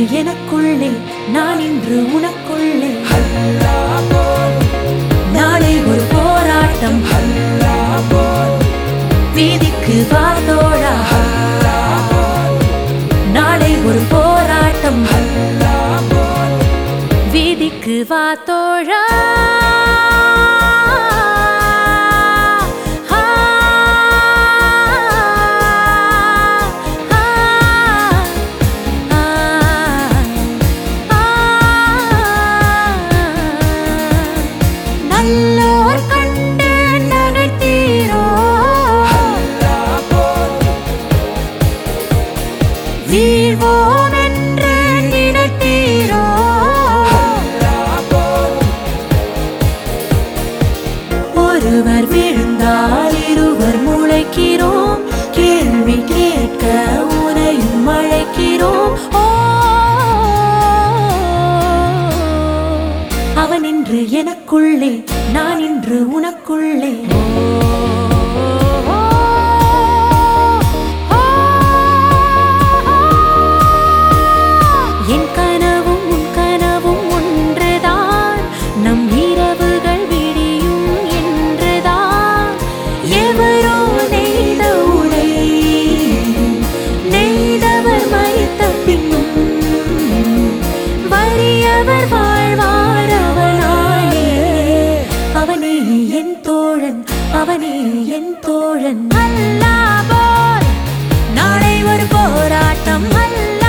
எனக்குள்ளே நான் இன்று உனக்குள்ளே நாளை ஒரு போராட்டம் வீதிக்கு வாதோடா நாளை ஒரு போராட்டம் வீதிக்கு வா தோழா ஆ, ஆ, ஆ, நல்லோர் கண்டு நகைத்தீரோ வீழ்வோம் என்று நினைத்தீரோ ஒருவர் விழுந்தால் இருவர் முளைக்கிறோம் கேள்வி கேட்க உனையும் அழைக்கிறோம் ஓ அவன் இன்று எனக்குள்ளே நான் இன்று உனக்குள்ளே என் கனவும் உன் கனவும் ஒன்றுதான் நம் இரவுகள் விடியும் என்றுதான் எவரோ நெய்த உடை நெய்தவர் மறித்த பின்னும் வறியவர் வாழ்வார் அவனாலே அவனே என் தோழன் அவனே என் தோழன் அல்லா போல் நாளை ஒரு போராட்டம் அல்ல